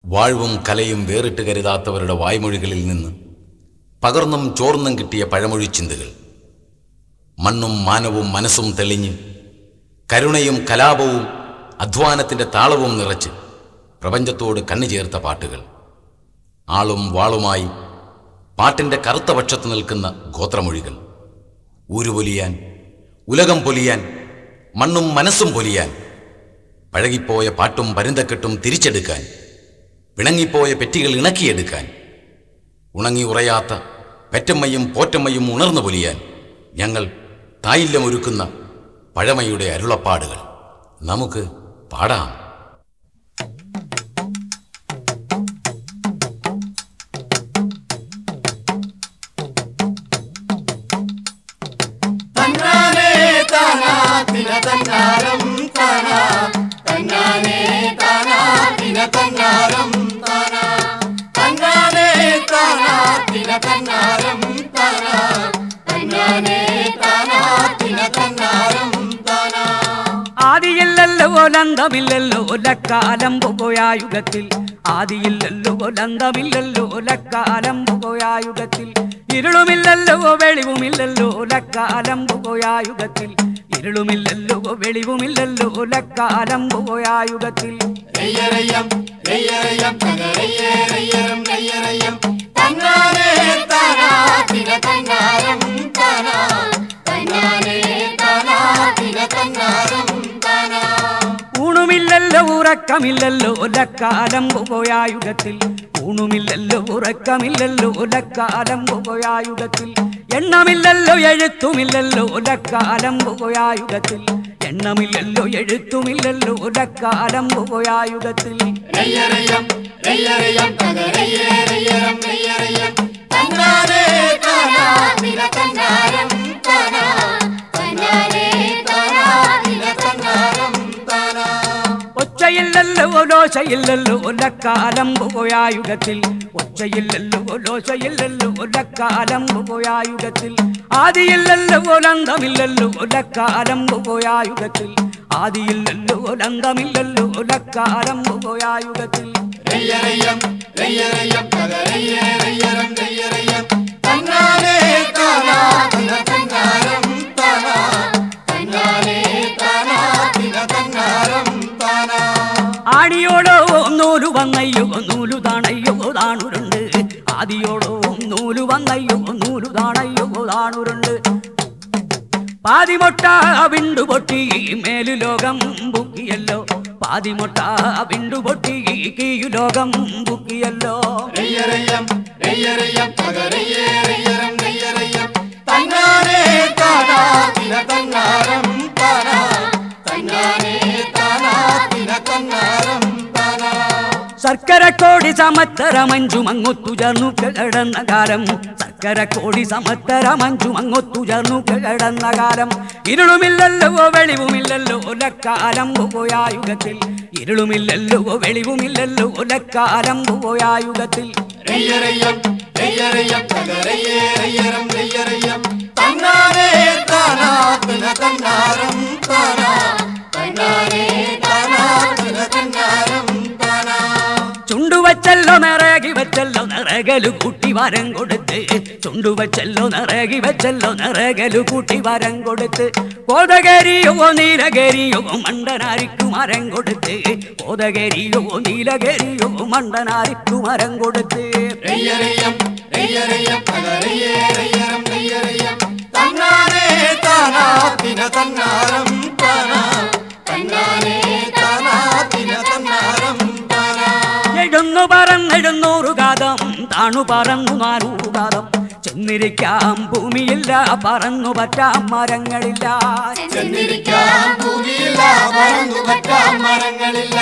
വാഴ്വും കലയും വേറിട്ട് കരുതാത്തവരുടെ വായ്മൊഴികളിൽ നിന്ന് പകർന്നും ചോർന്നും കിട്ടിയ പഴമൊഴി ചിന്തകൾ മണ്ണും മാനവും മനസ്സും തെളിഞ്ഞ് കരുണയും കലാപവും അധ്വാനത്തിൻ്റെ താളവും നിറച്ച് പ്രപഞ്ചത്തോട് കണ്ണു ചേർത്ത പാട്ടുകൾ ആളും വാളുമായി പാട്ടിൻ്റെ കറുത്ത പക്ഷത്ത് നിൽക്കുന്ന ഗോത്രമൊഴികൾ ഊരുപൊലിയാൻ ഉലകം പൊലിയാൻ മണ്ണും മനസ്സും പൊലിയാൻ പഴകിപ്പോയ പാട്ടും പരുന്തക്കെട്ടും തിരിച്ചെടുക്കാൻ പിണങ്ങിപ്പോയ പെറ്റികൾ ഇണക്കിയെടുക്കാൻ ഉണങ്ങി ഉറയാത്ത പെറ്റമ്മയും പോറ്റമ്മയും ഉണർന്നു പൊലിയാൻ ഞങ്ങൾ തായില്ലമൊരുക്കുന്ന പഴമയുടെ അരുളപ്പാടുകൾ നമുക്ക് പാടാം തന്നാനേ താനാ തിന തന്നാരം താനാ തന്നാനേ താനാ തിന തന്നാരം താനാ തന്നാനേ താനാ തിന തന്നാരം താനാ തന്നാനേ താനാ തിന തന്നാരം താനാ ആദിയില്ലല്ലോ ലന്തമില്ലല്ലോ ലക്കാലം പോയായുഗത്തിൽ ആദിയില്ലല്ലോ ലന്തമില്ലല്ലോ ലക്കാലം പോയായുഗത്തിൽ ഇരുളുമില്ലല്ലോ വെളിവുമില്ലല്ലോ ലക്കാലം പോയായുഗത്തിൽ ഇരുളുമില്ലല്ലോ വെളിവുമില്ലല്ലോ ലക്കാലം പോയായുഗത്തിൽ രയ്യരയ്യം രയ്യരയ്യം തകരയ്യേരയ്യരം രയ്യരയ്യം തന്നാനേ താനാ തിന തന്നാരം താനാ തന്നാനേ താനാ തിന തന്നാരം താനാ ഊണുമില്ലല്ലോ ഉറക്കമില്ലല്ലോ ലക്കാലം പോയായുഗത്തിൽ ഊണുമില്ലല്ലോ ഉറക്കമില്ലല്ലോ ലക്കാലം പോയായുഗത്തിൽ എണ്ണമില്ലല്ലോ എഴുത്തുമില്ലല്ലോ ലക്കാലം പോയായുഗത്തിൽ എണ്ണമില്ലല്ലോ എഴുത്തുമില്ലല്ലോ ലക്കാലം പോയായുഗത്തിൽ രയ്യരയ്യം രയ്യരയ്യം തകരയ്യേരയ്യരം രയ്യരയ്യം തന്നാനേ താനാ തിന തന്നാരം താനാ തന്നാനേ താനാ തിന തന്നാരം താനാ ഒച്ചയില്ലല്ലോ ലോശയില്ലല്ലോ ലക്കാലം പോയായുഗത്തിൽ ഒച്ചയില്ലല്ലോ ലോശയില്ലല്ലോ ലക്കാലം പോയായുഗത്തിൽ ആദിയില്ലല്ലോ ലന്തമില്ലല്ലോ ലക്കാലം പോയായുഗത്തിൽ ആദിയില്ലല്ലോ ലന്തമില്ലല്ലോ ലക്കാലം പോയായുഗത്തിൽ രയ്യരയ്യം രയ്യരയ്യം തകരയ്യേരയ്യരം രയ്യരയ്യം തന്നാനേ താനാ തിന തന്നാരം താനാ തന്നാനേ താനാ തിന തന്നാരം താനാ ആണിയോടോ നൂലു വന്നയ്യോ നൂലു താണയ്യോ താണുരുണ്ട് ആദിയോടോ നൂലു വന്നയ്യോ നൂലു താണയ്യോ താണുരുണ്ട് പാതിമൊട്ട വിണ്ടു പൊട്ടി മേലു ലോകം ബുക്കിയല്ലോ പാതിമൊട്ട വിണ്ടു പൊട്ടി കീയു ലോകം ബുക്കിയല്ലോ രയ്യരയ്യം രയ്യരയ്യം തകരയ്യേരയ്യരം രയ്യരയ്യം തന്നാനേ താനാ തിന തന്നാരം താനാ തന്നാനേ താനാ തിന തന്നാരം താനാ ശർക്കര കോടി സമത്തര മഞ്ചു മങ്ങൊത്തു ചേർന്നു കിടന്ന കാലം ശർക്കര കോടി സമത്തര മഞ്ചു മങ്ങൊത്തു ചേർന്നു കിടന്ന കാലം ഇരുളുമില്ലല്ലോ വെളിവുമില്ലല്ലോ ലക്കാലം പോയായുഗത്തിൽ ഇരുളുമില്ലല്ലോ വെളിവുമില്ലല്ലോ ലക്കാലം പോയായുഗത്തിൽ രയ്യരയ്യം രയ്യരയ്യം തകരയ്യേരയ്യരം രയ്യരയ്യം തന്നാനേ താനാ തിന തന്നാരം താനാ തന്നാനേ താനാ തിന തന്നാരം താനാ ചുണ്ടുവച്ചല്ലോ നിറകി വെച്ചല്ലോ നിറകലു കൂട്ടി വരം കൊടുത്ത് ചുണ്ടുവച്ചല്ലോ നിറകി വെച്ചല്ലോ നിറകലു കൂട്ടി വരം കൊടുത്ത് കോതകരിയോ നീലകരിയോ മണ്ടനാരിക്കു മരം കൊടുത്ത് കോതകരിയോ നീലകരിയോ മണ്ടനാരിക്കു മരം കൊടുത്ത് രയ്യരയ്യം രയ്യരയ്യം തകരയ്യേരയ്യരം രയ്യരയ്യം തന്നാനേ താനാ തിന തന്നാരം താനാ തന്നാനേ താനാ തിന തന്നാരം താനാ എഴുന്നു പറന്നെഴുന്നൂറു കാതം താണു പറന്നു നാനൂറു കാതം ചെന്നിരിക്കാം ഭൂമിയില്ല പറന്നു പറ്റാം മരങ്ങളില്ല ചെന്നിരിക്കാൻ ഭൂമിയില്ല പറന്നു പറ്റാൻ മരങ്ങളില്ല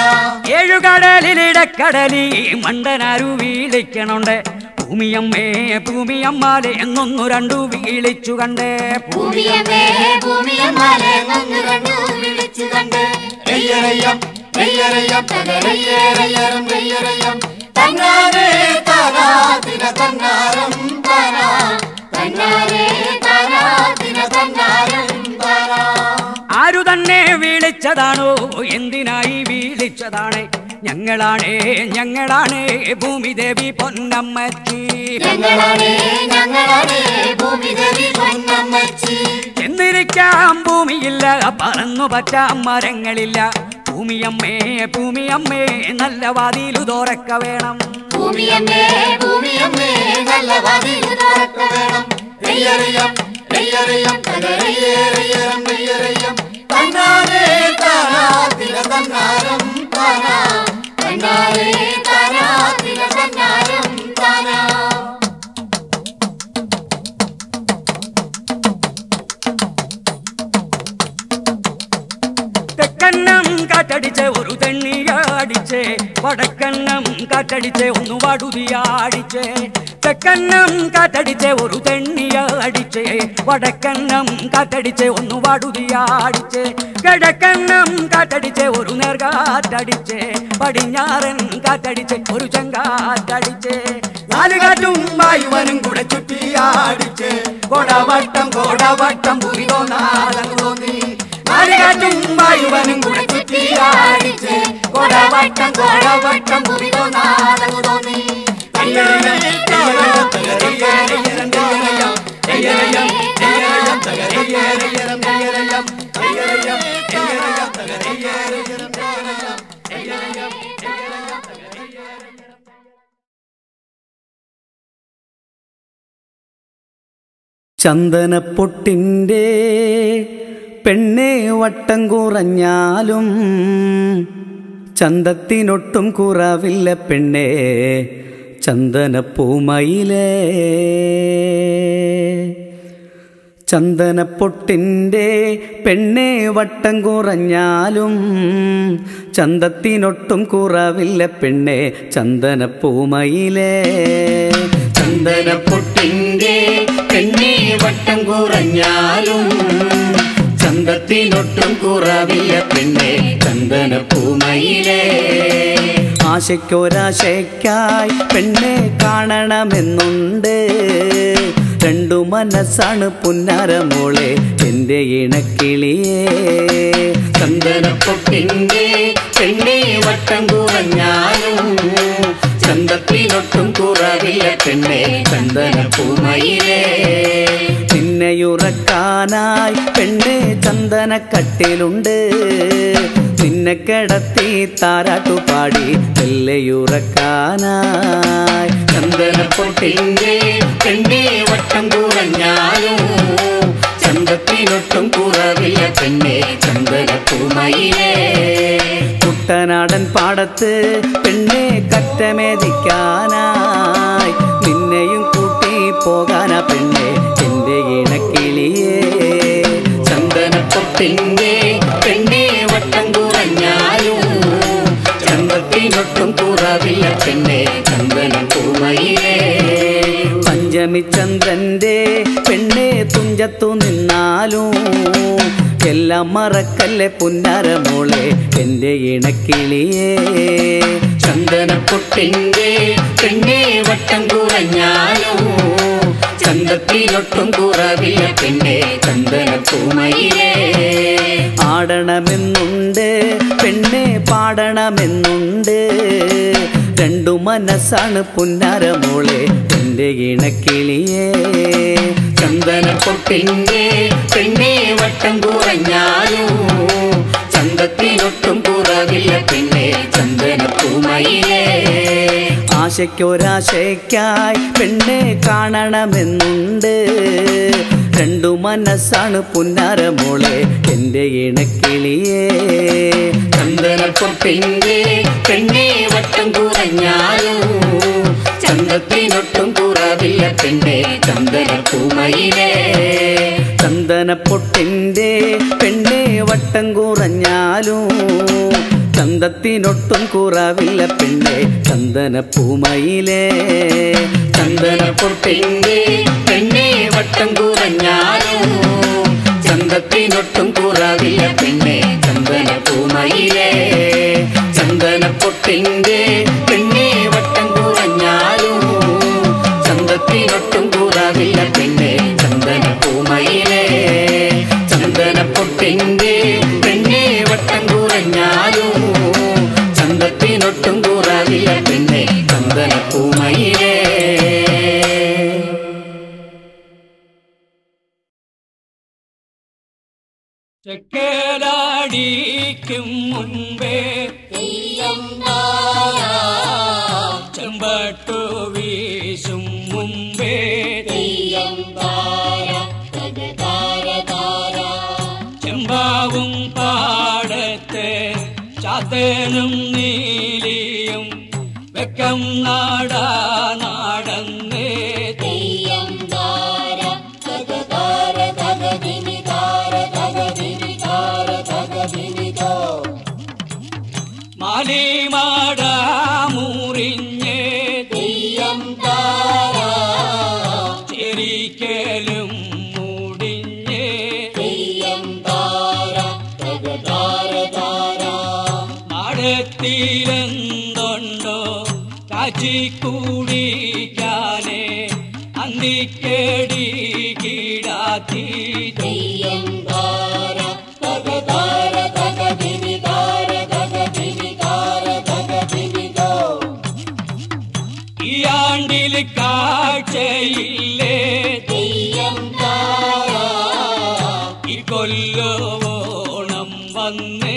ഏഴുകടലിലിടക്കടലി മണ്ടനാരു വീളിക്കണുണ്ട് ഭൂമിയമ്മേ ഭൂമിയമ്മാലെ എന്നൊന്നു രണ്ടു വീളിച്ചു കണ്ടേ ഭൂമിയമ്മേ ഭൂമിയമ്മാലെ നന്നു കണ്ടു വിളിച്ചു കണ്ട് രയ്യരയ്യം രയ്യരയ്യം തകരയ്യേരയ്യരം രയ്യരയ്യം തന്നാനേ താനാ തിന തന്നാരം താനാ തന്നാനേ താനാ തിന തന്നാരം താനാ ആരു തന്നെ വീളിച്ചതാണോ എന്തിനായി വീളിച്ചതാണ് ഞങ്ങളാണേ ഞങ്ങളാണേ ഭൂമിദേവി പൊന്നമ്മച്ചി ഞങ്ങളാണേ ഞങ്ങളാണേ ഭൂമിദേവി പൊന്നമ്മച്ചി എന്നിരിക്കാം ഭൂമിയില്ല പറന്നു പറ്റാൻ മരങ്ങളില്ല ഭൂമിയമ്മേ ഭൂമിയമ്മേ നല്ല വാതിലു തോറക്ക വേണം ഭൂമിയമ്മേ ഭൂമിയമ്മേ നല്ല വാതിൽ തുറക്ക വേണം നെയ്യറിയം നെയ്യറിയം തകരയ്യേറിയരം നെയ്യറിയം തന്നാരേ താനാ തിര തന്നാരം താനാ തന്നാരേ താനാ തിര തന്നാരം താനാ തെക്കന്നം കാറ്റടിച്ച് ഒരു തെണ്ണിയാടിച്ച് വടക്കന്നം കാറ്റടിച്ച് ഒന്ന് വടുതിയാടിച്ച് തെക്കന്നം കാറ്റടിച്ച് ഒരു തെണ്ണിയാടിച്ച് വടക്കന്നം കാറ്റടിച്ച് ഒന്ന് വടുതിയാടിച്ച് കിഴക്കന്നം കാറ്റടിച്ച് ഒരു നേർകാറ്റടിച്ച് പടിഞ്ഞാറൻ കാറ്റടിച്ച് ഒരു ചെങ്കാറ്റടിച്ച് നാലുകാറ്റും വായുവനും കൂടെ ചുറ്റിയാടിച്ച് കോടവട്ടം കോടവട്ടം ഭൂമി തോന്നാതം തോന്നി നാലുകാറ്റും വായുവനും കൂടെ ചുറ്റിയാടിച്ച് കോടവട്ടം കോടവട്ടം ഭൂമി തോന്നാതം തോന്നി തെയ്യരയം, തെയ്യരയം, തെയ്യരയം, തെയ്യരയം, തെയ്യരയം, തെയ്യരയം, തെയ്യരയം, തെയ്യരയം, തെയ്യരയം, തെയ്യരയം, തെയ്യരയം, തെയ്യരയം, തെയ്യരയം, തെയ്യരയം. ചന്ദനപ്പൊട്ടിൻ്റെ പെണ്ണെ വട്ടം കുറഞ്ഞാലും ചന്തത്തിനൊട്ടും കുറവില്ല പെണ്ണെ ചന്ദനപ്പൂമയിലേ ചന്ദനപ്പൊട്ടിൻ്റെ പെണ്ണെ വട്ടം കുറഞ്ഞാലും ചന്തത്തിനൊട്ടും കുറവില്ല പെണ്ണെ ചന്ദനപ്പൂമയിലേ ചന്ദനപ്പൊട്ടിൻ്റെ പെണ്ണെ വട്ടം കുറഞ്ഞാലും ചന്തത്തിനൊട്ടും കുറവില്ല പെണ്ണെ ചന്ദനപ്പൂമയിലേ ആശയ്ക്കൊരാശയ്ക്കായി പെണ്ണെ കാണണമെന്നുണ്ട് രണ്ടു മനസ്സാണ് പുന്നാരമോളെ എൻ്റെ ഇണക്കിളിയേ ചന്ദനപ്പൊട്ടിൻ്റെ പെണ്ണെ വട്ടം കുറഞ്ഞാലും ചന്തത്തിനൊട്ടും കുറവില്ല പെണ്ണെ ചന്ദനപ്പൂമയിലേ നിന്നെയുറക്കാനായി പെണ്ണെ ചന്ദനക്കട്ടിലുണ്ട് നിന്നെ കിടത്തി താരാട്ടുപാടി വെല്ലയുറക്കാനായി ചന്ദനപ്പൊട്ടിൻ്റെ പെണ്ണെ വട്ടം കുറഞ്ഞാലും ചന്തത്തിനൊട്ടും കുറവില്ല പെണ്ണെ ചന്ദനപ്പൂമയിലേ കുട്ടനാടൻ പാടത്ത് പെണ്ണെ കറ്റമേദിക്കാനായി നിന്നെയും കൂട്ടി പോകാനാ പെണ്ണെ എൻ്റെ ഇണക്കിളിയേ ചന്ദനപ്പൊട്ടിൻ്റെ പെണ്ണെ വട്ടം കുറഞ്ഞാലും ചന്തത്തിനൊട്ടും കുറവില്ല പെണ്ണെ ചന്ദനപ്പൂമയിലേ പഞ്ചമി ചന്ദ്രന്റെ പെണ്ണെ തുഞ്ചത്തു നിന്നാലും എല്ലാം മറക്കല്ലേ പുന്നാരമോളെ എൻ്റെ ഇണക്കിളിയേ ചന്ദനപ്പൊട്ടിൻ്റെ പെണ്ണെ വട്ടം കുറഞ്ഞാലും ചന്തത്തിനൊട്ടും കുറവില്ല പെണ്ണെ ചന്ദനപ്പൂമയിലേ ആടണമെന്നുണ്ട് പെണ്ണെ പാടണമെന്നുണ്ട് രണ്ടു മനസ്സാണ് പുന്നാരമോളെ എൻ്റെ ഇണക്കിളിയേ ചന്ദനപ്പൊട്ടിൻ്റെ പെണ്ണെ വട്ടം കുറഞ്ഞാലും ചന്തത്തിനൊട്ടും കുറവില്ല പെണ്ണെ ചന്ദനപ്പൂമയിലേ ആശയ്ക്കൊരാശയ്ക്കായി പെണ്ണെ കാണണമെന്നുണ്ട് രണ്ടു മനസ്സാണ് പുന്നാരമോളെ എൻ്റെ ഇണക്കിളിയേ ചന്ദനപ്പൊട്ടിൻ്റെ പെണ്ണെ വട്ടം കുറഞ്ഞാലും ചന്തത്തിനൊട്ടും കുറവില്ല പെണ്ണെ ചന്ദനപ്പൂമയിലേ ചന്ദനപ്പൊട്ടിൻ്റെ പെണ്ണെ വട്ടം കുറഞ്ഞാലും ചന്തത്തിനൊട്ടും കുറവില്ല പെണ്ണെ ചന്ദനപ്പൂമയിലേ ചന്ദനപ്പൊട്ടിൻ്റെ പെണ്ണെ വട്ടം കുറഞ്ഞാലും ചന്തത്തിനൊട്ടും കുറവില്ല പെണ്ണെ ചന്ദനപ്പൂമയിലേ ചന്ദനപ്പൊട്ടിൻ്റെ പെണ്ണെ വട്ടം കുറഞ്ഞാലും ചന്തത്തിനൊട്ടും കുറവില്ല പെണ്ണെ ചന്ദനപ്പൂമയിലേ ചന്ദനപ്പൊട്ടിൻ്റെ പെണ്ണെ വട്ടം കുറഞ്ഞാലും ചന്തത്തിനൊട്ടും ചെക്കേലാടിക്കും മുൻപേ ചെമ്പട്ടു വീശും മുമ്പേ ചെമ്പാവും പാടത്തെ ചാത്തനും നീലിയും വെക്കം നാടാ നാടന്നേ മാലിമാട മുറിഞ്ഞേ ചെരിക്കലും മുടിഞ്ഞേ മാടത്തിലെന്തുണ്ടോ കാച്ചിക്കൂടിക്കാനേ അന്തിക്കേടി കീടാത്തി ഈ ആണ്ടിൽ കാഴ്ചയില്ലേ ഈ കൊല്ലോണം വന്നേ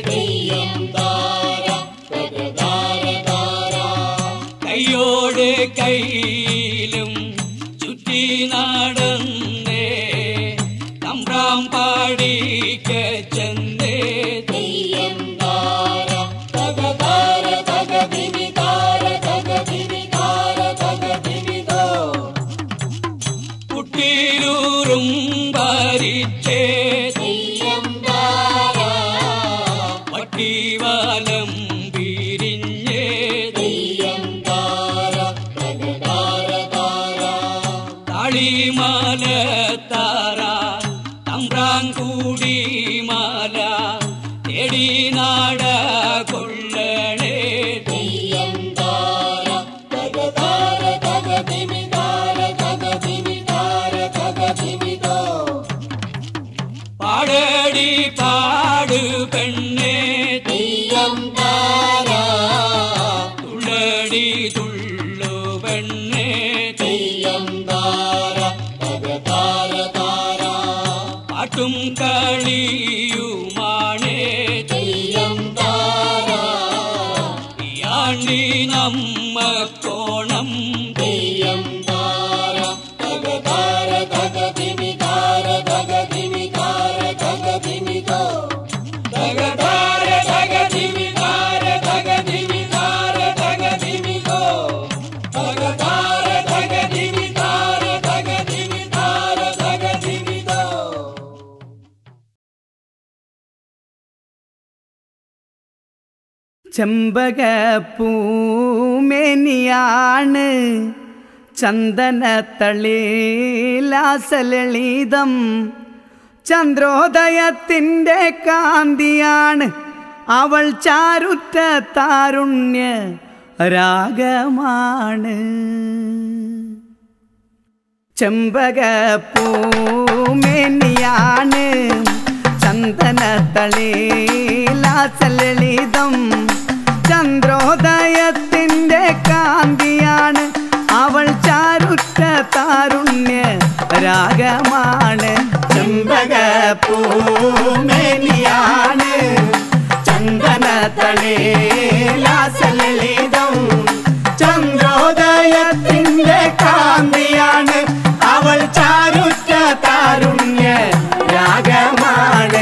കൈയോട് കയ്യിലും ചുറ്റി നടന്നേ തമ്പ്രാം പാടിക്ക ചെന്നേ കുട്ടിയിലൂറും ഭരിച്ചേ വട്ടിവാലം പിരിഞ്ഞേ താളിമാല താര തമ്പ്രാൻ കൂടി മാല തേടി നാട കൊള്ളണേ പാടടി പാടു പെണ്ണേ തുള്ളടി തുള്ളു പെണ്ണേ പാട്ടും കളിയുമാണേ ആണ്ടി നമ്മക്കോണം തകതാര തകതിമിതാര തകതിമിതാര തകതിമിതോ തകതാര തകതിമിതാര തകതിമിതാര തകതിമിതോ ചെമ്പകപ്പൂമേനിയാണ് ചന്ദനത്തളിലാസലളിതം ചന്ദ്രോദയത്തിൻ്റെ കാന്തിയാണ് അവൾ ചാരുറ്റ താരുണ്യ രാഗമാണ് ചെമ്പകപ്പൂമേനിയാണ് ചന്ദനത്തളിലാസലളിതം ചന്ദ്രോദയത്തിൻ്റെ കാന്തിയാണ് അവൾ ചാരുറ്റ താരുണ്യ രാഗമാണ് ചെമ്പകപ്പൂമേനിയാണ് ചന്ദനത്തളിലാസലളിതം ചന്ദ്രോദയത്തിൻ്റെ കാന്തിയാണ് അവൾ ചാരുറ്റ താരുണ്യ രാഗമാണ്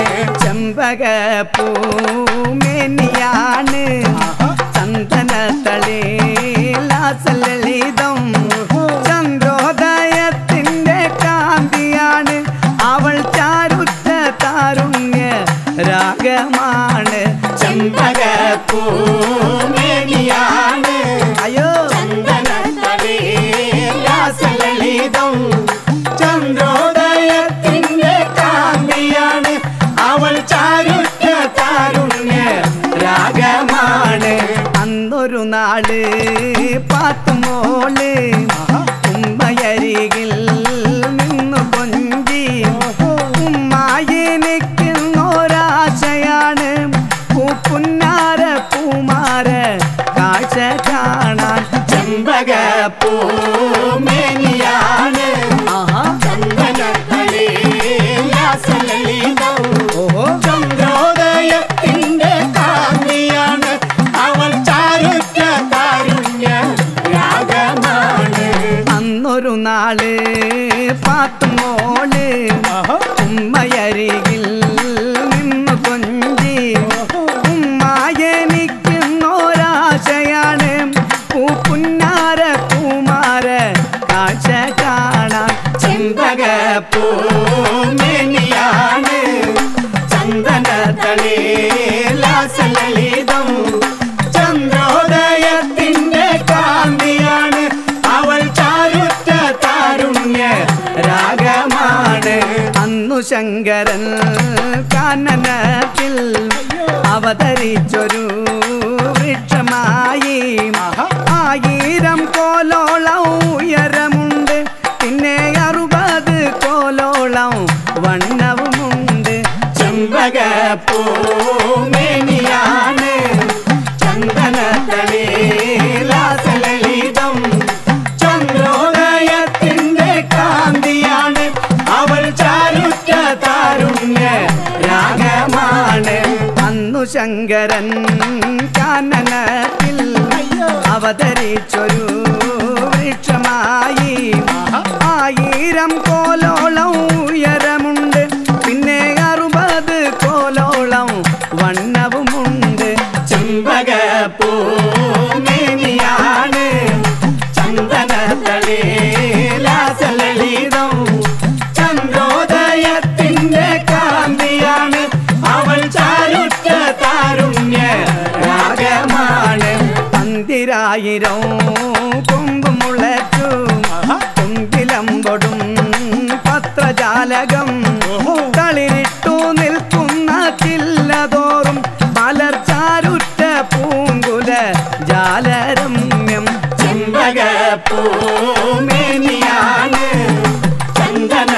ചെമ്പകപ്പൂമേനിയാണ് ചന്ദനത്തളിലാസലളിതം ചന്ദ്രോദയത്തിൻ്റെ കാന്തിയാണ് അവൾ ചാരുറ്റ താരുണ്യ രാഗമാണ് ചെമ്പകപ്പൂമേനിയാണ് അയ്യോ ചന്ദനത്തളിലാസലളിതം ചന്ദ്രോദയത്തിൻ്റെ കാന്തിയാണ് അവൾ ചാരുറ്റ താരുണ്യ രാഗമാണ് അന്നൊരു നാള് പാത്തുമോള് ഉമ്മയരികിൽ നിന്നു കൊഞ്ചി ഉമ്മായി നിൽക്കുന്നൊരാശയാണ് പൂപ്പുന്നാര പൂമാര കാഴ്ച കാണാൻ ചെമ്പകപ്പൂമേനിയാണ് ചന്ദനത്തളിലാസലളിതം നാള് പാത്തുമോള് ഉമ്മയരികിൽ നിന്നു കൊഞ്ചി ഉമ്മ എനിക്കുന്നൊരാശയാണ് പൂപ്പുന്നാര പൂമാര കാഴ്ച കാണാൻ ചെമ്പക പൂമേനിയാണ് ചന്ദന തളീലാസലളിതം ചന്ദ്രോദയത്തിന്റെ കാന്തിയാണ് അവൾ ചാരുറ്റ താരുണ്യ രാഗമാണ് അന്നു ശങ്കരൻ കാനനത്തിൽ അവതരിച്ചൊരു വൃക്ഷമായി ആയിരം കോലോളം ഉയരമുണ്ട് പിന്നെ അറുപത് കോലോളം വണ്ണവുമുണ്ട് ചെമ്പക പൂമേനിയാണ് ചന്ദന തളീലാസലളിതം ചന്ദ്രോദയത്തിന്റെ കാന്തിയാണ് അവൾ ചാരുറ്റ താരുണ്യ രാഗമാണ് അന്നു ശങ്കരൻ കാനനത്തിൽ അവതരിച്ചൊരു വൃക്ഷമായി ആയിരം കോലോളം ഉയരമുണ്ട് പിന്നെ അറുപത് കോലോളം വണ്ണവുമുണ്ട് ചെമ്പക പൂമേനിയാണ് ചന്ദന തളീലാസലളിതം ചന്ദ്രോദയത്തിന്റെ കാന്തിയാണ് അവൾ ചാരുറ്റ താരുണ്യ രാഗമാണ് പന്തിരായിരം കൊമ്പ് മുളച്ചു കൊമ്പിലമ്പൊടും പത്രജാലകം തളിരിട്ടു നിൽക്കുന്ന ചില്ലതോറും മലർച്ചാരുറ്റ പൂങ്കുല ജാലരമ്യം ചെമ്പക പൂമേനിയാണ് ചന്ദന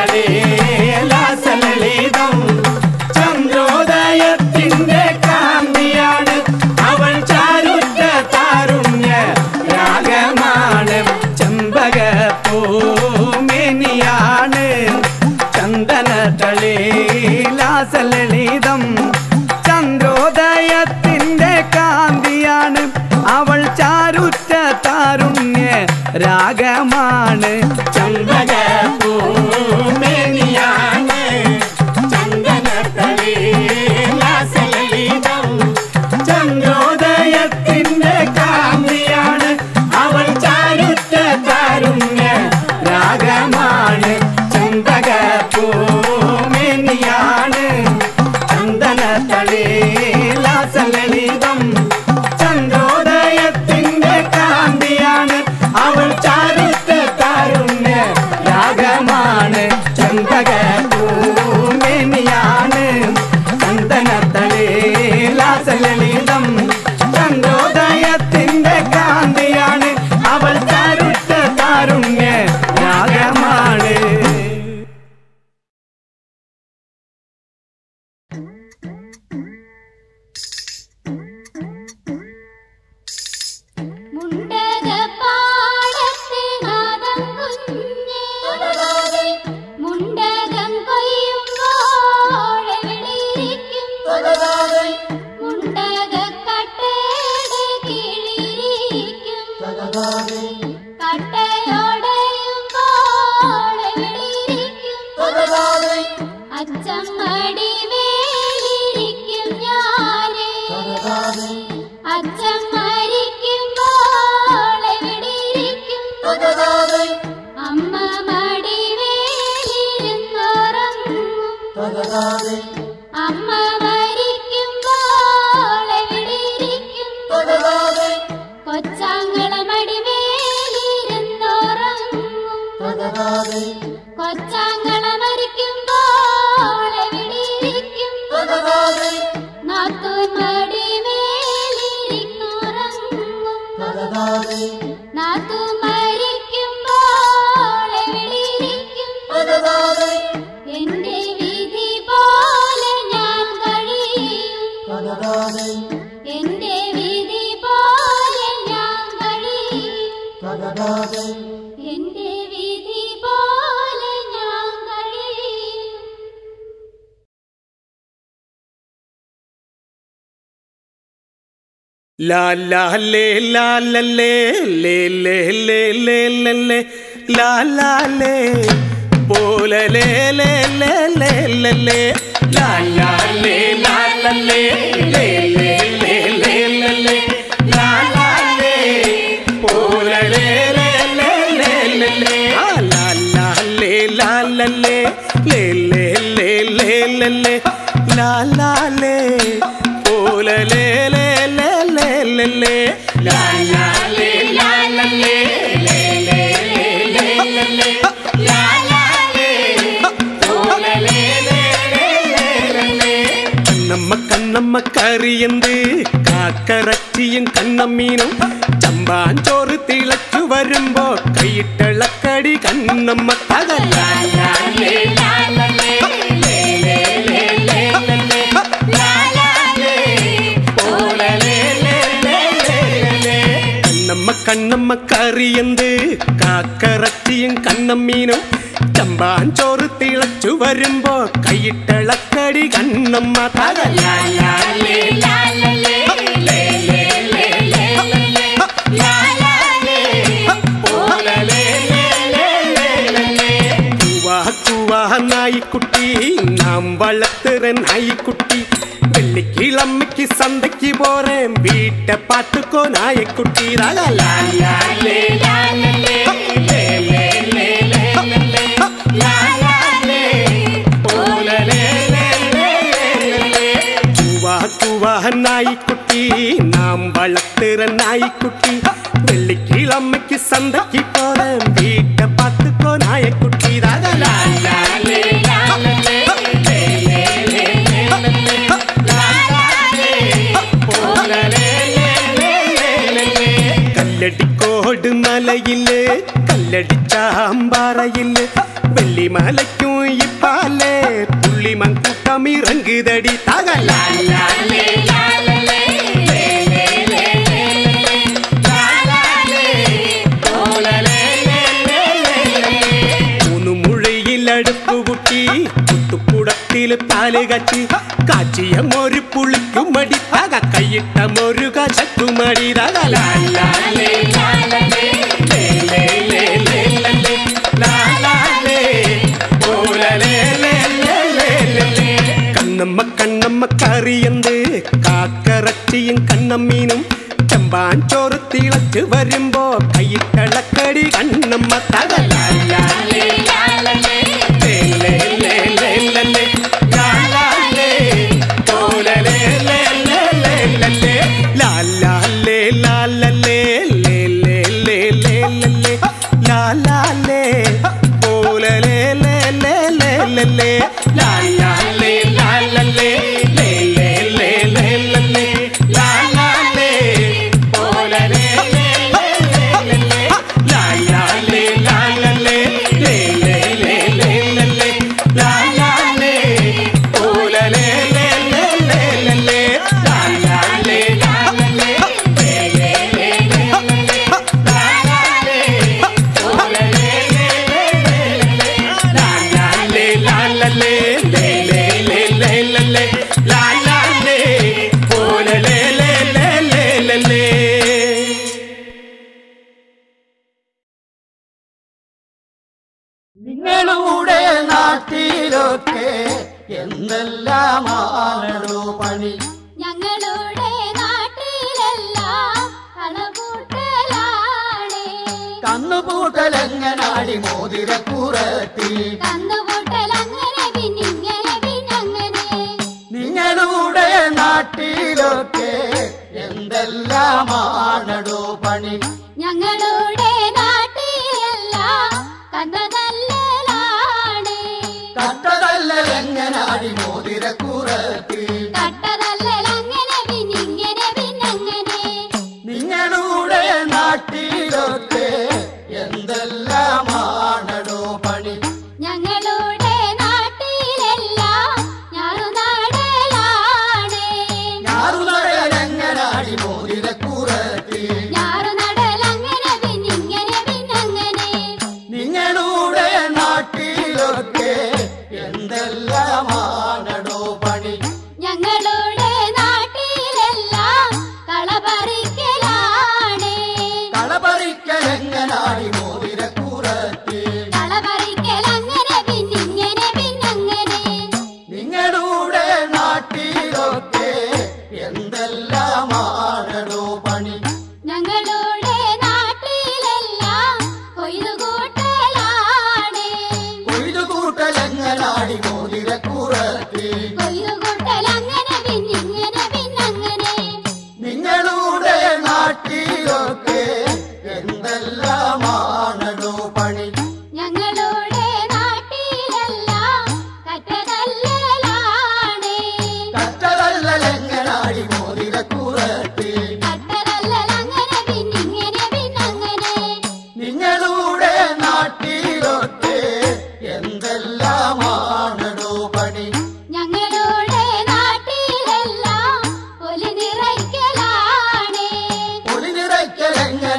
തടേലാസലളിതം ചന്ദ്രോദയത്തിന്റെ കാന്തിയാണ് അവൾ ചാരുറ്റ താരുണ്യ രാഗമാണ് ചെമ്പക പൂമേനിയാണ് ചന്ദന തളീലാസലളിതം ചന്ദ്രോദയത്തിന്റെ കാന്തിയാണ് അവൾ ചാരുറ്റ താരുണ്യ രാഗമാണ് ചമ്പക പൂമേനിയാണ് ചന്ദന തളീലാസലളിതം ചന്ദ്രോദയത്തിന്റെ കാന്തിയാണ് അവൾ ചാരുറ്റ താരുണ്യ രാഗമാണ് ചമ്പക പൂമേനിയാണ് ചന്ദന തളീലാസലളിതം ചന്ദ്രോദയത്തിന്റെ കാന്തിയാണ് അവൾ ചാരുറ്റ താരുണ്യ രാഗമാണ് ചമ്പക പൂമേനിയാണ് ചന്ദന തളീലാസലളിതം ചന്ദ്രോദയത്തിന്റെ കാന്തിയാണ് അവൾ ചാരുറ്റ താരുണ്യ രാഗമാണ് മുണ്ടക പാടത്തെ നാദം കുഞ്ഞേ മുണ്ടകം കൊയ്യുമ്പോഴെവിളിരിക്കും മുണ്ടക കട്ടയുടെ കീഴിരിക്കും കട്ടയോടയുമ്പോഴെവിളിരിക്കും അച്ചമ്മടി മേലിരിക്കും ഞാനേ അച്ഛൻ മരിക്കുമ്പോൾ എവിടെയിരിക്കും അമ്മ മടിവേലിരുന്നുറങ്ങും അമ്മ മരിക്കുമ്പോൾ എവിടെയിരിക്കും കൊച്ചാങ്ങള മടിവേലിരുന്നുറങ്ങും കൊച്ചാങ്ങള മരിക്കുമ്പോൾ എവിടെയിരിക്കും നാത്തൂൻ മടിവേലിരിക്കുറങ്ങും നാത്തൂൻ മരിക്കുമ്പോൾ എവിടെയിരിക്കും എന്റെ വിധി പോലെ ഞാൻ കഴിയും എന്റെ വിധി പോലെ ഞാൻ കഴിയും എന്റെ വിധി പോലെ ഞാൻ കഴിയും ലാ ലാ ലേ ലാ ല ലേ ലേ ലേ ലേ ലേ ലേ ലേ ലാലാലേ പോലലേ ലേ ലേ ലേ ലേ ലേ ലാലാലേ ലാലലേ ലേ ലേ ലേ ലേ ലേ ലേ ലാലാലേ പോലലേ ലേ ലേ ലേ ലേ ലേ ആ ലാലാലേ ലാലലേ ലേ ലേ ലേ ലേ ലേ ലേ ലാലാലേ പോലലേ ലേ ലേ ലേ ലേ ലേ ലാലാലേ ലാലലേ ലേ ലേ ലേ ലേ ലേ ലേ ലാലാലേ പോലലേ ലേ ലേ ലേ ലേ ലേ കണ്ണമ്മ കണ്ണമ്മ കറിയന്ത് കാക്കറച്ചിയും കണ്ണമ്മീനും ചമ്പാൻ ചോറ് തിളച്ചു വരുമ്പോ കൈയിട്ടളക്കടി കണ്ണമ്മ തകലാലേ ലാലലേ ലേ ലേ ലേ ലേ ലേ ലേ ലാലാലേ പോലലേ ലേ ലേ ലേ ലേ കണ്ണമ്മ കണ്ണമ്മ കറിയന്ത് കാക്കറച്ചിയും കണ്ണമ്മീനും ചമ്പാൻ ചോറ് തിളച്ചു വരുമ്പോ കൈയിട്ടളക്കടി കണ്ണമ്മ തകലാലേ ലാലലേ ലേ ലേ ലേ ലേ ലേ ലേ ലാലാലേ പോലലേ ലേ ലേ ലേ ലേ ലേ കൂവാ കൂവാ നായിക്കുട്ടി നാം വളർത്തുற നായിക്കുട്ടി വെള്ളിക്കിളമ്മയ്ക്ക് സന്தைக்கு പോറേൻ വീട്ട പാട്ടുക്കോ നായക്കുട്ടി ലാലാലേ ലാലലേ ലേ ലേ ലേ ലേ ലേ ലേ ലാലാലേ പോലലേ ലേ ലേ ലേ ലേ കൂവാ കൂവാ നായിക്കുട്ടി നാം വളർത്തുற നായിക്കുട്ടി വെള്ളിക്കിളമ്മയ്ക്ക് സന്தைக்கு പോറേൻ വീട്ട പാട്ടുക്കോ നായക്കുട്ടി ലാലാലേ ലാലലേ ലേ ലേ ലേ ലേ ലേ ലേ ലാലാലേ പോലലേ ലേ ലേ ലേ ലേ ലേ കല്ലടിക്കോട് മലയില് കല്ലടിച്ചാമ്പാറയില് വെള്ളിമലയ്ക്കും ഇപ്പാലേ പുള്ളിമൺ കൂട്ടം ഇറங்குതടി തകലാലേ ലാലലേ ലേ ലേ ലേ ലേ ലേ ലാലാലേ പോലലേ ലേ ലേ ലേ ലേ മൂന്ന് മുഴയിൽ അടുപ്പ് കുട്ടി കുത്തുക്കുടത്തില് പാല് കച്ചി കാച്ചിയ മൊരു പുളിക്കും മടി തക കൈയിട്ട മൊരു കശക്കുമടി തകലാലേ ലാലലേ ലേ ലേ ലേ ലേ ലേ ലേ ലാലാലേ പോലലേ ലേ ലേ ലേ ലേ ലേ കണ്ണമ്മ കണ്ണമ്മ കറിയന്ത് കാക്കറച്ചിയും കണ്ണമ്മീനും ചെമ്പാൻ ചോറ് തിളച്ച് വരുമ്പോ കൈയിട്ടളക്കടി കണ്ണമ്മ തകലാലേ ലാലലേ ലേ ലേ ലേ ലേ ലേ ലേ ലാലാലേ പോലലേ ലേ ലേ ലേ ലേ ലേ ലാലാലേ ലാലലേ ലേ ലേ ലേ ലേ ലേ ലേ ലാലാലേ പോലലേ ലേ ലേ ലേ ലേ ലേ ലാലാലേ ലാലലേ ലേ ലേ ലേ ലേ ലേ ലേ ലാലാലേ പോലലേ ലേ ലേ ലേ ലേ ലേ ലാലാലേ ലാലലേ ലേ ലേ ലേ ലേ ലേ ലേ ലാലാലേ പോലലേ ലേ ലേ ലേ ലേ ലേ ലാലാലേ ലാലലേ ലേ ലേ ലേ ലേ ലേ ലേ ലാലാലേ പോലലേ ലേ ലേ ലേ ലേ ലേ ലാലാലേ ലാലലേ ലേ ലേ ലേ ലേ ലേ ലേ ലാലാലേ പോലലേ ലേ ലേ ലേ ലേ ലേ നിങ്ങളുടെ നാട്ടിലൊക്കെ എന്തെല്ലാമാണോ പണി ഞങ്ങളുടെ നാട്ടിലെല്ലാം കളകൂട്ടലാണ് കന്നുപൂട്ടലെങ്ങനാടി മോതിരക്കുറത്തി കന്നുകൂട്ടൽ അങ്ങനെ പിന്നിങ്ങനെ പിന്നങ്ങനെ നിങ്ങളുടെ നാട്ടിലൊക്കെ എന്തെല്ലാമാണോ പണി ഞങ്ങളുടെ നാട്ടിലെല്ലാം കന്ന നല്ലതാണ് കട്ടതല്ലെങ്ങനാടി മോതിരക്കുറത്തി കട്ടതല്ലൽ അങ്ങനെ പിന്നിങ്ങനെ പിന്നങ്ങനെ നിങ്ങളുടെ നാട്ടിലൊക്കെ എന്തെല്ലാമാണോ പണി ഞങ്ങളുടെ നാട്ടിലെല്ലാം ഞാറുനാടലാണ് ഞാറുനടലെങ്ങനാടി മോതിരക്കുറത്തി ഞാറുനടൽ അങ്ങനെ പിന്നിങ്ങനെ പിന്നങ്ങനെ നിങ്ങളുടെ നാട്ടിലൊക്കെ എന്തെല്ലാമാണ്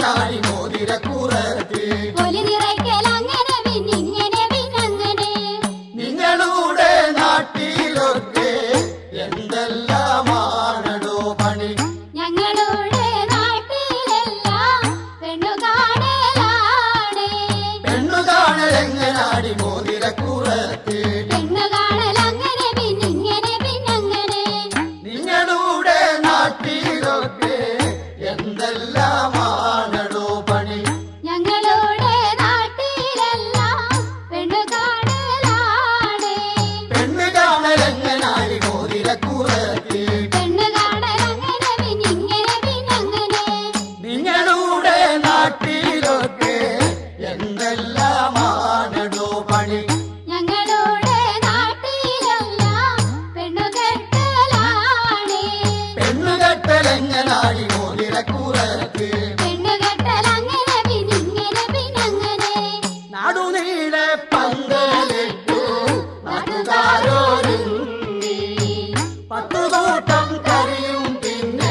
എങ്ങനാടി മോതിരക്കൂറത്തി ഒലി നിറയ്ക്കൽ അങ്ങനെ പിന്നിങ്ങനെ പിന്നങ്ങനെ നിങ്ങളുടെ നാട്ടിലൊക്കെ എന്തെല്ലാമാണടോ പണി ഞങ്ങളുടെ നാട്ടിലെല്ലാം പെണ്ണുകാണലാണ് പെണ്ണു കാണലെങ്ങനാടി മോതിരക്കൂറത്തി പെണ്ണു കാണൽ അങ്ങനെ പിന്നിങ്ങനെ പിന്നങ്ങനെ നിങ്ങളുടെ നാട്ടിലൊക്കെ എന്തെല്ലാമാണടോ പണി ഞങ്ങളുടെ നാട്ടിലെല്ലാം പെണ്ണുകാണലാണ് പെണ്ണു കാണലെങ്ങനാടി മോതിരക്കൂറത്തി പെണ്ണു കാണൽ അങ്ങനെ പിന്നിങ്ങനെ പിന്നങ്ങനെ നിങ്ങളുടെ നാട്ടിലൊക്കെ എന്തെല്ലാമാണടോ പണി ഞങ്ങളുടെ നാട്ടിലെല്ലാം പെണ്ണുകെട്ടലാണ് പെണ്ണുകെട്ടലെങ്ങനാടി മോതിരക്കൂറത്തി പെണ്ണുകെട്ടൽ അങ്ങനെ പിന്നിങ്ങനെ പിന്നങ്ങനെ നടുനീളെ പന്തലിട്ടു നാട്ടുകാരോരുങ്ങി പത്തുകൂട്ടം കറിയും പിന്നെ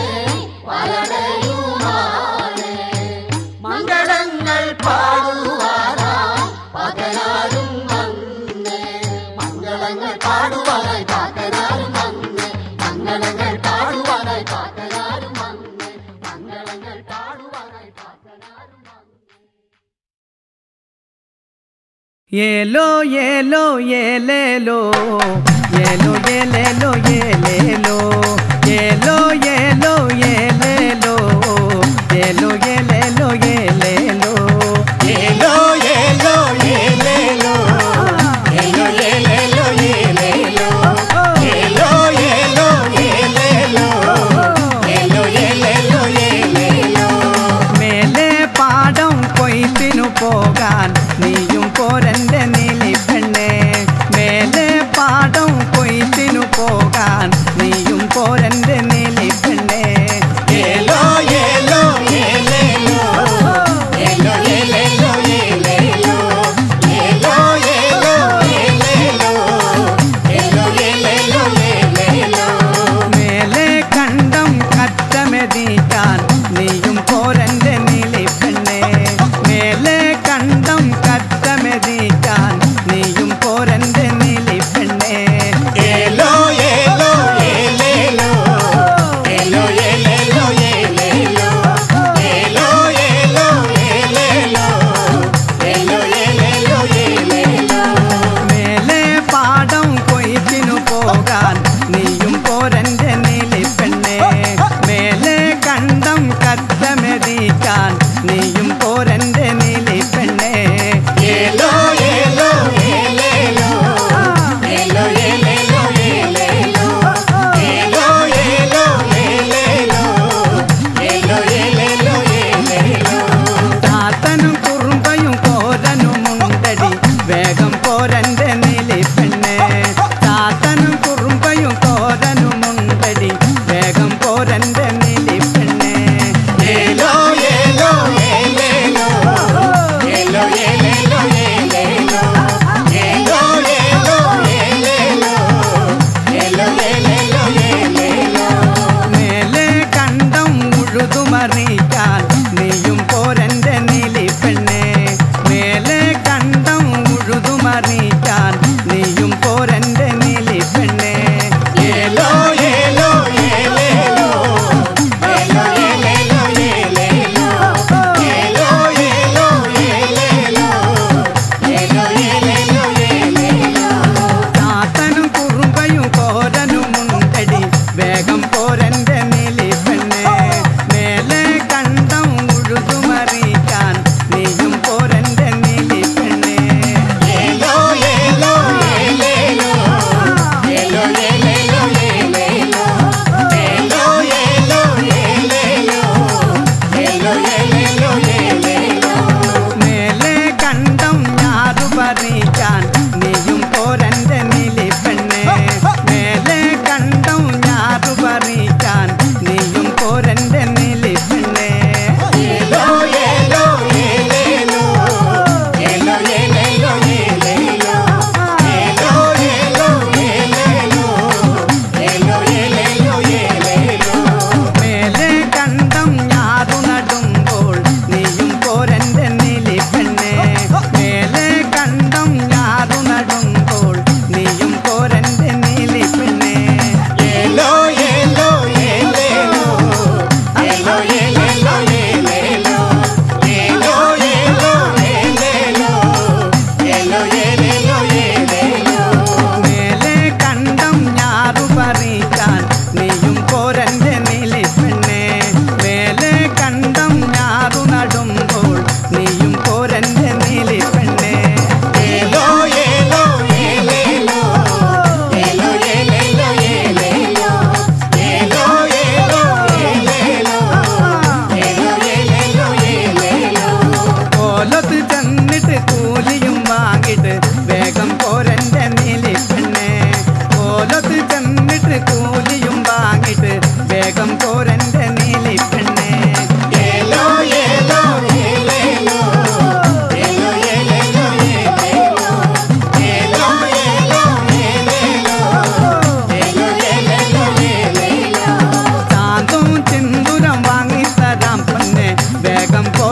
വലടയുമാണ് മംഗളങ്ങൾ പാടുവാനായി പകരാരും വന്നേ മംഗളങ്ങൾ പാടുവാനായി പകരാരും വന്നേ മംഗളങ്ങൾ പാടുവാനായി പകരാരും വന്നേ മംഗളങ്ങൾ പാടുവാനായി പകരാരും വന്നേ ഏലോ ഏലോ ഏലേലോ ഏലോ ഏലേലോ ഏലേലോ ഏലോ ഏലോ ഏലേലോ ഏലോ ഏലേലോ ഏലേലോ ഏലോ ഏലോ ഏലേലോ ഏലോ ഏലേലോ ഏലേലോ ഏലോ ഏലോ ഏലേലോ ഏലോ ഏലേലോ ഏലേലോ മേലെ പാടം കൊയ്ത്തിനു പോകാൻ നീയും പോരന്റെ നീലി പെണ്ണെ മേലെ പാടം കൊയ്ത്തിനു പോകാൻ നീയും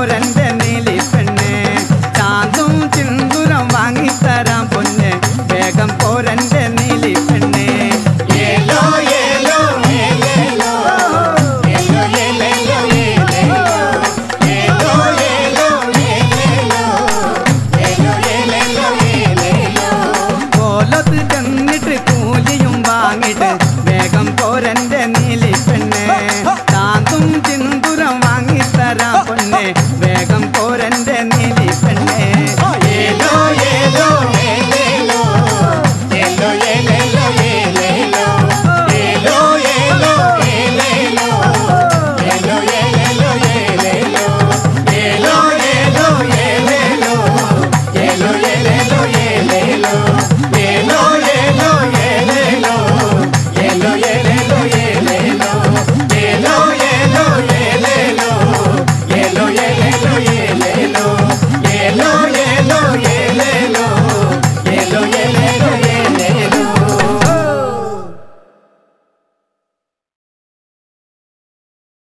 ഓരൻ